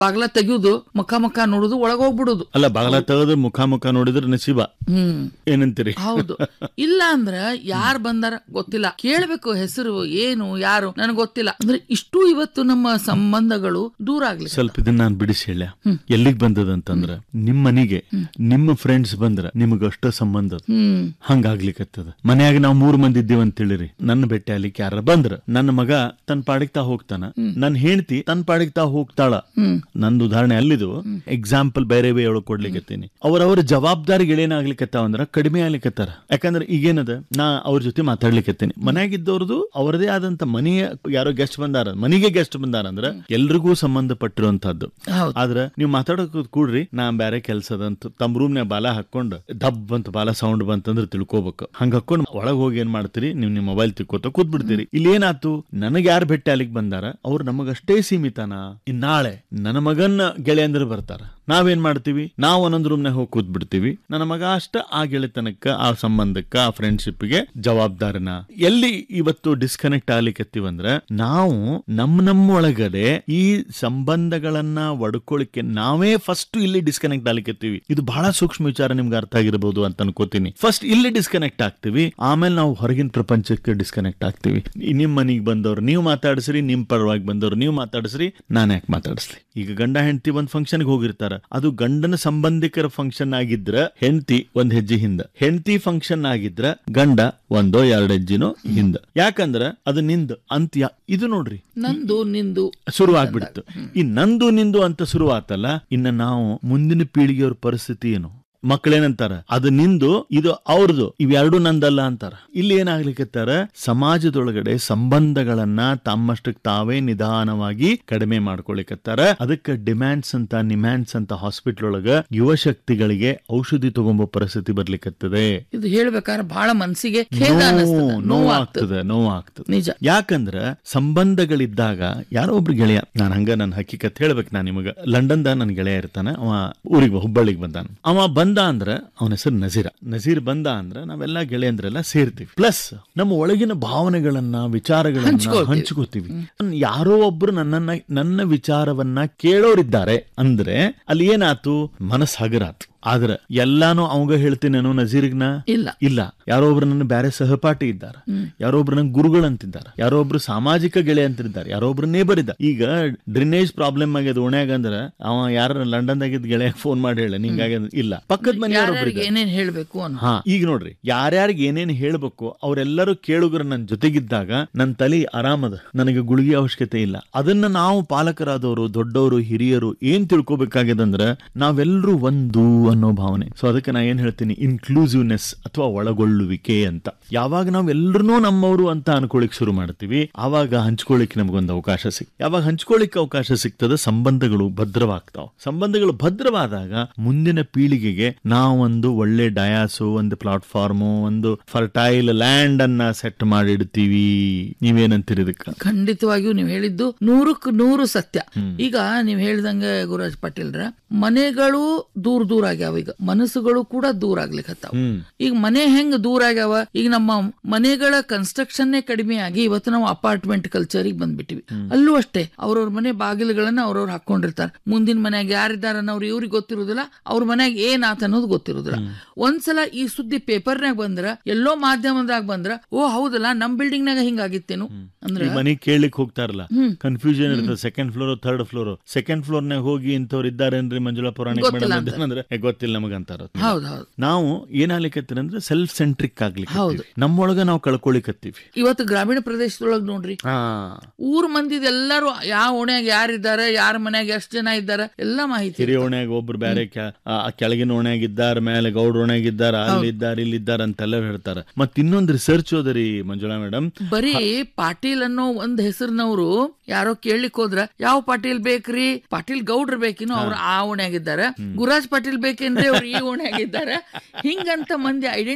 ಬಾಗ್ಲ ತೆಗಿಯುದು ಮುಖ ಮುಖ ನೋಡುದು ಒಳಗ್ ಹೋಗ್ಬಿಡುದು ಅಲ್ಲ ಬಾಗಲ ತೆಗೆದು ಮುಖ ಮುಖ ನೋಡಿದ್ರೆ ನಸೀಬ ಹ್ಮ್ ಏನಂತೀರಿ ಹೌದು ಇಲ್ಲ ಅಂದ್ರ ಯಾರ್ ಬಂದಾರ ಗೊತ್ತಿಲ್ಲ ಕೇಳ್ಬೇಕು ಹೆಸರು ಏನು ಯಾರು ನನಗ್ ಗೊತ್ತಿಲ್ಲ ಅಂದ್ರೆ ಇಷ್ಟು ಇವತ್ತು ನಮ್ಮ ಸಂಬಂಧಗಳು ದೂರ ಆಗ್ಲಿ ಸ್ವಲ್ಪ ಇದನ್ನ ನಾನು ಬಿಡಿಸಿ ಹೇಳ ಎಲ್ಲಿಗ್ ಬಂದದಂತಂದ್ರ ನಿಮ್ ಮನಿಗೆ ನಿಮ್ಮ ಫ್ರೆಂಡ್ಸ್ ಬಂದ್ರ ನಿಮಗ ಅಷ್ಟ ಸಂಬಂಧ ಅದ. ಹ್ಮ್ ಹಂಗಾಗ್ಲಿಕತ್ತದ ಮನ್ಯಾಗ ನಾವ್ ಮೂರ್ ಮಂದಿ ಇದ್ದೀವಿ ಅಂತ ತಿಳಿರಿ ನನ್ನ ಭೇಟಿ ಆಗ್ಲಿಕ್ಕೆ ಯಾರ ಬಂದ್ರ ನನ್ನ ಮಗ ತನ್ ಪಾಡಿಗೆ ತಾ ಹೋಗ್ತಾನ ನನ್ ಹೆಂಡತಿ ತನ್ ಪಾಡಿಗೆ ತಾ ಹೋಗ್ತಾಳ ನಂದು ಉದಾಹರಣೆ ಅಲ್ಲಿದು ಎಕ್ಸಾಂಪಲ್ ಬೇರೆ ಬೇರೆ ಒಳಗ್ ಕೊಡ್ಲಿಕತ್ತೀನಿ ಅವ್ರವ್ರ ಜವಾಬ್ದಾರಿ ಏನಾಗ್ಲಿಕತ್ತಾವ ಅಂದ್ರ ಕಡಿಮೆ ಆಗ್ಲಿಕತ್ತಾರ ಯಾಕಂದ್ರೆ ಈಗೇನದ ನಾ ಅವ್ರ ಜೊತೆ ಮಾತಾಡ್ಲಿಕತ್ತೀನಿ ಮನ್ಯಾಗಿದ್ದವ್ರದು ಅವ್ರದೇ ಆದಂತ ಮನೆಯ ಯಾರೋ ಗೆಸ್ಟ್ ಬಂದಾರ ಮನೆಗೆ ಗೆಸ್ಟ್ ಬಂದಾರ ಅಂದ್ರ ಎಲ್ರಿಗೂ ಸಂಬಂಧಪಟ್ಟಿರುವಂತಹದ್ದು ಹೌದು ಆದ್ರ ನೀವು ಮಾತಾಡೋಕ್ ಕೂಡ್ರಿ ನಾ ಬ್ಯಾರೆ ಕೆಲ್ಸದ ಅಂತ ತಮ್ಮ ರೂಮ್ನ್ಯಾಗ ಬಾಲ ಹಾಕೊಂಡ್ ದಬ್ ಅಂತ ಬಾಲ ಸೌಂಡ್ ಬಂತಂದ್ರ ತಿಳ್ಕೊಬೇಕು ಹಂಗ ಹಾಕೊಂಡ್ ಒಳಗ್ ಹೋಗಿ ಏನ್ ಮಾಡ್ತೀರಿ ನೀವು ನಿಮ್ಮ ಮೊಬೈಲ್ ತಿಕ್ಕೋತ ಕೂತ್ ಬಿಡ್ತೀರಿ ಇಲ್ಲಿ ಏನಾತು ನನಗ್ ಯಾರು ಭೇಟಿ ಅಲ್ಲಿಗೆ ಬಂದಾರ ಅವ್ರು ನಮಗಷ್ಟೇ ಸೀಮಿತನ ಇನ್ ನಾಳೆ ನನ್ನ ಮಗನ್ನ ಗೆಳೆಯಂದ್ರ ಬರ್ತಾರ ನಾವೇನ್ ಮಾಡ್ತೀವಿ ನಾವ್ ಒಂದೊಂದ್ ರೂಮ್ನಾಗ ಹೋಗಿ ಕೂತ್ ಬಿಡ್ತೀವಿ ನನ್ನ ಮಗ ಅಷ್ಟ ಆ ಗೆಳೆತನಕ್ಕ ಆ ಸಂಬಂಧಕ್ಕ ಆ ಫ್ರೆಂಡ್ಶಿಪ್ಗೆ ಜವಾಬ್ದಾರನ ಎಲ್ಲಿ ಇವತ್ತು ಡಿಸ್ಕನೆಕ್ಟ್ ಆಗ್ಲಿಕ್ಕತ್ತೀವಂದ್ರ ನಾವು ನಮ್ ನಮ್ಮ ಒಳಗಡೆ ಈ ಸಂಬಂಧಗಳನ್ನ ಒಡ್ಕೊಳಿಕ್ಕೆ ನಾವೇ ಫಸ್ಟ್ ಇಲ್ಲಿ ಡಿಸ್ಕನೆಕ್ಟ್ ಆಗ್ಲಿಕ್ಕತ್ತೀವಿ ಇದು ಬಹಳ ಸೂಕ್ಷ್ಮ ವಿಚಾರ ನಿಮ್ಗೆ ಅರ್ಥ ಆಗಿರಬಹುದು ಅಂತ ಅನ್ಕೋತೀನಿ ಫಸ್ಟ್ ಇಲ್ಲಿ ಡಿಸ್ಕನೆಕ್ಟ್ ಆಗ್ತೀವಿ ಆಮೇಲೆ ನಾವು ಹೊರಗಿನ ಪ್ರಪಂಚಕ್ಕೆ ಡಿಸ್ಕನೆಕ್ಟ್ ಆಗ್ತೀವಿ ಈ ನಿಮ್ ಮನಿಗ್ ಬಂದವ್ರು ನೀವು ಮಾತಾಡಿಸ್ರಿ ನಿಮ್ ಪರವಾಗಿ ಬಂದವ್ರು ನೀವು ಮಾತಾಡಿಸ್ರಿ ನಾನ್ ಯಾಕೆ ಮಾತಾಡಿಸ್ಲಿ ಈಗ ಗಂಡ ಹೆಂಡತಿ ಒಂದ್ ಫಂಕ್ಷನ್ಗೆ ಹೋಗಿರ್ತಾರ ಅದು ಗಂಡನ ಸಂಬಂಧಿಕರ ಫಂಕ್ಷನ್ ಆಗಿದ್ರ ಹೆಂಡತಿ ಒಂದ್ ಹೆಜ್ಜೆ ಹಿಂದ ಹೆಂಡತಿ ಫಂಕ್ಷನ್ ಆಗಿದ್ರ ಗಂಡ ಒಂದೋ ಎರಡ್ ಹೆಜ್ಜಿನೋ ಹಿಂದ ಯಾಕಂದ್ರ ಅದು ನಿಂದ ಅಂತ್ಯ ಇದು ನೋಡ್ರಿ ನಂದು ನಿಂದು ಶುರು ಆಗ್ಬಿಡ್ತು ಈ ನಂದು ನಿಂದು ಅಂತ ಶುರು ಆತಲ್ಲ ಇನ್ನ ನಾವು ಮುಂದಿನ ಪೀಳಿಗೆಯವ್ರ ಪರಿಸ್ಥಿತಿ ಏನು ಮಕ್ಕಳೇನಂತಾರ ಅದು ನಿಂದು ಇದು ಅವ್ರದ್ದು ಇವೆರಡು ನಂದಲ್ಲ ಅಂತಾರ ಇಲ್ಲಿ ಏನಾಗ್ಲಿಕ್ಕತ್ತಾರ ಸಮಾಜದೊಳಗಡೆ ಸಂಬಂಧಗಳನ್ನ ತಮ್ಮಷ್ಟಕ್ಕೆ ತಾವೇ ನಿಧಾನವಾಗಿ ಕಡಿಮೆ ಮಾಡ್ಕೊಳಿಕತ್ತಾರ ಅದಕ್ಕೆ ಡಿಮ್ಯಾಂಡ್ಸ್ ಅಂತ ನಿಮ್ಯಾಂಡ್ಸ್ ಅಂತ ಹಾಸ್ಪಿಟಲ್ ಒಳಗ ಯುವ ಶಕ್ತಿಗಳಿಗೆ ಔಷಧಿ ತಗೊಂಬೋ ಪರಿಸ್ಥಿತಿ ಬರ್ಲಿಕ್ಕತ್ತದೆ ಇದು ಹೇಳ್ಬೇಕಾದ್ರೆ ಬಹಳ ಮನ್ಸಿಗೆ ಖೇದ ಅನಿಸ್ತದ ನೋವು ಆಗ್ತದ ನೋವಾಗ್ತದೆ ನೋವಾಗ್ತದೆ ನಿಜ ಯಾಕಂದ್ರ ಸಂಬಂಧಗಳಿದ್ದಾಗ ಯಾರೋ ಒಬ್ರು ಗೆಳೆಯ ನಾನು ಹಂಗ ನನ್ನ ಹಕ್ಕಿಕತ್ ಹೇಳ್ಬೇಕು ನಾನು ನಿಮಗ ಲಂಡನ್ದ ನನ್ನ ಗೆಳೆಯ ಇರ್ತಾನ ಅವ ಊರಿಗೆ ಹುಬ್ಬಳ್ಳಿಗೆ ಬಂದಾನ ಅವ ಬಂದ ಅಂದ್ರ ಅವನ ಹೆಸರು ನಜೀರ ನಜೀರ್ ಬಂದ ಅಂದ್ರ ನಾವೆಲ್ಲ ಗೆಳೆಯಂದ್ರೆಲ್ಲ ಸೇರ್ತೀವಿ ಪ್ಲಸ್ ನಮ್ಮ ಒಳಗಿನ ಭಾವನೆಗಳನ್ನ ವಿಚಾರಗಳನ್ನ ಹಂಚ್ಕೊಳ್ತೀವಿ. ಹಂಚ್ಕೋತೀವಿ ಯಾರೋ ಒಬ್ರು ನನ್ನನ್ನ ನನ್ನ ವಿಚಾರವನ್ನ ಕೇಳೋರಿದ್ದಾರೆ ಅಂದ್ರೆ ಅಲ್ಲಿ ಏನಾತು ಮನಸ್ ಹಗರಾತು ಆದ್ರ ಎಲ್ಲಾನು ಅವಂಗ ಹೇಳ್ತೀನೇನೋ ನಜೀರ್ಗ್ನ ಇಲ್ಲ ಇಲ್ಲ ಯಾರೋ ಒಬ್ರು ನನ್ನ ಬೇರೆ ಸಹಪಾಠಿ ಇದ್ದಾರೆ ಯಾರೋ ಒಬ್ರು ನಂಗೆ ಗುರುಗಳಂತಿದ್ದಾರೆ ಯಾರೋ ಒಬ್ರು ಸಾಮಾಜಿಕ ಗೆಳೆಯ ಅಂತಿದ್ದಾರೆ ಯಾರೋ ಒಬ್ರು ನೇಬರ್ ಇದ್ದಾರೆ ಈಗ ಡ್ರೈನೇಜ್ ಪ್ರಾಬ್ಲಮ್ ಆಗ್ಯದ ಓಣ್ಯಾಗ ಅಂದ್ರ ಅವ ಯಾರ ಲಂಡನ್ ದಾಗಿದ್ ಗೆಳೆಯ ಫೋನ್ ಮಾಡಿ ಹೇಳ ಹಿಂಗಾಗ್ಯದ ಇಲ್ಲ ಪಕ್ಕದ ಮನೆಯವ್ರೊಬ್ರು ಯಾರ್ಯಾರಿಗೆ ಏನೇನ್ ಹೇಳ್ಬೇಕು ಅನ್ನೋ ಹಾ ಈಗ ನೋಡ್ರಿ ಯಾರ್ಯಾರಿಗೆ ಏನೇನ್ ಹೇಳ್ಬೇಕು ಅವರೆಲ್ಲರೂ ಕೇಳುಗರು ನನ್ನ ಜೊತೆಗಿದ್ದಾಗ ನನ್ನ ತಲೆ ಆರಾಮದ ನನಗೆ ಗುಳಿಗೆ ಅವಶ್ಯಕತೆ ಇಲ್ಲ ಅದನ್ನ ನಾವು ಪಾಲಕರಾದವರು ದೊಡ್ಡವರು ಹಿರಿಯರು ಏನ್ ತಿಳ್ಕೊಬೇಕಾಗ್ಯದಂದ್ರ ನಾವೆಲ್ಲರೂ ಒಂದು ಅನ್ನೋ ಭಾವನೆ ಸೊ ಅದಕ್ಕೆ ನಾ ಏನ್ ಹೇಳ್ತೀನಿ ಇನ್ಕ್ಲೂಸಿವ್ನೆಸ್ ಅಥವಾ ಒಳಗೊಳ್ಳುವಿಕೆ ಅಂತ ಯಾವಾಗ ನಾವ್ ಎಲ್ರೂ ನಮ್ಮವರು ಅಂತ ಅನ್ಕೊಳಿಕ್ ಶುರು ಮಾಡ್ತೀವಿ ಆವಾಗ ಹಂಚ್ಕೊಳ್ಳಿಕ್ ನಮಗೊಂದು ಅವಕಾಶ ಸಿಕ್ ಯಾವಾಗ ಹಂಚ್ಕೊಳ್ಳಿಕ್ ಅವಕಾಶ ಸಿಗ್ತದ ಸಂಬಂಧಗಳು ಭದ್ರವಾಗ್ತಾವ ಸಂಬಂಧಗಳು ಭದ್ರವಾದಾಗ ಮುಂದಿನ ಪೀಳಿಗೆಗೆ ನಾವೊಂದು ಒಳ್ಳೆ ಡಯಾಸು ಒಂದು ಪ್ಲಾಟ್ಫಾರ್ಮು ಒಂದು ಫರ್ಟೈಲ್ ಲ್ಯಾಂಡ್ ಅನ್ನ ಸೆಟ್ ಮಾಡಿಡ್ತೀವಿ ನೀವೇನಂತೀರಿ ಇದಕ್ಕ ಖಂಡಿತವಾಗಿಯೂ ನೀವು ಹೇಳಿದ್ದು ನೂರಕ್ಕೆ ನೂರು ಸತ್ಯ ಈಗ ನೀವು ಹೇಳ್ದಂಗೆ ಗುರುರಾಜ್ ಪಾಟೀಲ್ರ ಮನೆಗಳು ದೂರ ದೂರ ಆಗ್ಯಾವ ಈಗ ಮನಸ್ಸುಗಳು ಕೂಡ ದೂರ ಆಗ್ಲಿಕ್ಕತ್ತಾವ ಹ್ಮ್ ಈಗ ಮನೆ ಹೆಂಗ್ ದೂರ ಆಗ್ಯಾವ ಈಗ ನಮ್ಮ ಮನೆಗಳ ಕನ್ಸ್ಟ್ರಕ್ಷನ್ ಕಡಿಮೆ ಆಗಿ ಇವತ್ತು ನಾವು ಅಪಾರ್ಟ್ಮೆಂಟ್ ಕಲ್ಚರಿಗೆ ಬಂದ್ಬಿಟ್ಟಿವಿ ಅಲ್ಲೂ ಅಷ್ಟೇ ಅವ್ರವ್ರ ಮನೆ ಬಾಗಿಲುಗಳನ್ನ ಅವ್ರವ್ರು ಹಾಕೊಂಡಿರ್ತಾರೆ ಮುಂದಿನ ಮನ್ಯಾಗ ಯಾರಿದಾರ ಅನ್ನೋರು ಇವ್ರಿಗೆ ಗೊತ್ತಿರುದಿಲ್ಲ ಅವ್ರ ಮನ್ಯಾಗ ಏನ್ ಆತ ಅನ್ನೋದು ಗೊತ್ತಿರುದಿಲ್ಲ ಒಂದ್ಸಲ ಈ ಸುದ್ದಿ ಪೇಪರ್ನಾಗ ಬಂದ್ರ ಎಲ್ಲೋ ಮಾಧ್ಯಮದಾಗ ಬಂದ್ರ ಓ ಹೌದಲ್ಲ ನಮ್ ಬಿಲ್ಡಿಂಗ್ ನಾಗ ಹಿಂಗಾಗಿತ್ತೇನು ಅಂದ್ರ ಈ ಮನೆ ಕೇಳಲಿಕ್ಕೆ ಹೋಗ್ತಾರಲ್ಲ ಕನ್ಫ್ಯೂಷನ್ ಇರ್ತದೆ second floor third floor second floor ನಾಗ ಹೋಗಿ ಇಂಥವ್ರು ಇದ್ದಾರೇನ್ರಿ ಮಂಜುಳಾ ಪುರಾಣಿಕ್ ಗೊತ್ತಿಲ್ಲ ಮೇಡಮ್ ಇದ್ದಾನಂದ್ರೆ "ಏ, ಗೊತ್ತಿಲ್ಲ ನಮಗಂತಾರ ಹೌದ್ ಹೌದು ನಾವು ಏನಾಗ್ಲಿಕತ್ತೀರಿ ಅಂದ್ರೆ ಸೆಲ್ಫ್ ಸೆಂಟ್ರಿಕ್ ಆಗ್ಲಿಕ್ಕೆ ಹೌದು. ನಮ್ಮೊಳಗ ನಾವು ಕಳ್ಕೊಳಿಕತ್ತೀವಿ ಇವತ್ತು ಗ್ರಾಮೀಣ ಪ್ರದೇಶದೊಳಗ್ ನೋಡ್ರಿ ಹಾ ಊರ್ ಮಂದಿದ ಎಲ್ಲಾರು ಯಾವ ಓಣ್ಯಾಗ ಯಾರಿದ್ದಾರೆ ಯಾರ ಮನ್ಯಾಗ ಎಷ್ಟ್ ಜನ ಇದ್ದಾರೆ ಎಲ್ಲಾ ಮಾಹಿತಿ ಹಿರಿಯ ಓಣ್ಯಾಗ ಒಬ್ರು ಬೇರೆ ಕೆ- ಆ ಆ ಕೆಳಗಿನ ಓಣ್ಯಾಗ ಇದ್ದಾರ ಮೇಲೆ ಗೌಡ್ರ ಓಣ್ಯಾಗ ಇದ್ದಾರ ಅಲ್ಲಿ ಇದ್ದಾರ ಇಲ್ಲಿ ಇದ್ದಾರ ಅಂತೆಲ್ಲ ಹೇಳ್ತಾರ ಮತ್ ಇನ್ನೊಂದ್ ರಿಸರ್ಚ್ ಹೋದರಿ ಮಂಜುಳಾ ಮೇಡಮ್ ಬರೀ ಪಾಟೀಲ್ ಅನ್ನೋ ಒಂದ್ ಹೆಸರಿನವರು ಯಾರೋ ಕೇಳಲಿಕ್ ಹೋದ್ರ ಯಾವ ಪಾಟೀಲ್ ಬೇಕ್ರಿ ಪಾಟೀಲ್ ಗೌಡ್ರ ಬೇಕಿನ್ನು ಅವ್ರು ಆ ಓಣ್ಯಾಗಿದ್ದಾರೆ ಗುರಾಜ್ ಪಾಟೀಲ್ ಬೇಕೇನ್ರಿ ಅವ್ರು ಈ ಓಣ್ಯಾಗಿದ್ದಾರೆ ಹಿಂಗಂತ ಮಂದಿ ಐಡೆಂಟಿಫೈ ಮಾಡ್ತಾರೆ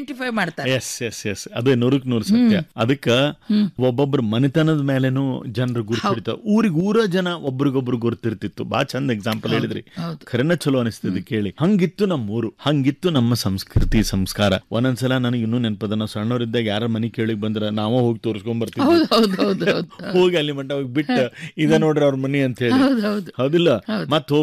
ಮಾಡ್ತಾರೆ ಎಸ್ ಎಸ್ ಎಸ್ ಅದೇ ನೂರಕ್ ನೂರು ಸತ್ಯ ಅದಕ್ಕ ಒಬ್ಬೊಬ್ರ ಮನೆತನದ ಮೇಲೆನೂ ಜನರು ಗುರುತು ಹಿಡಿತಾವ ಊರಿಗೆ ಊರ ಜನ ಒಬ್ರಿಗೊಬ್ರು ಗುರುತಿರ್ತಿತ್ತು ಬಾ ಚಂದ ಎಕ್ಸಾಂಪಲ್ ಹೇಳಿದ್ರಿ ಹೌದು. ಖರೇನ ಚಲೋ ಅನಿಸ್ತದೆ ಕೇಳಿ ಹಂಗಿತ್ತು ನಮ್ಮ ಊರು ಹಂಗಿತ್ತು ನಮ್ಮ ಸಂಸ್ಕೃತಿ ಸಂಸ್ಕಾರ ಒಂದೊಂದ್ಸಲ ನನಗೆ ಇನ್ನೂ ನೆನಪದ ನಾವು ಸಣ್ಣವರಿದ್ದಾಗ ಯಾರ ಮನೆ ಕೇಳಿಗ್ ಬಂದ್ರ ನಾವ ಹೋಗಿ ತೋರಿಸ್ಕೊಂಡ್ ಬರ್ತೀವಿ ಹೌದು ಹೌದು ಹೌದು ಹೌದು ಹೋಗಿ ಅಲ್ಲಿ ಮಟ್ಟ ಹೋಗಿ ಬಿಟ್ಟು ಇದ ನೋಡ್ರಿ ಅವ್ರ ಮನಿ ಅಂತ ಹೇಳಿ ಹೌದು ಹೌದು ಹೌದಿಲ್ಲ ಮತ್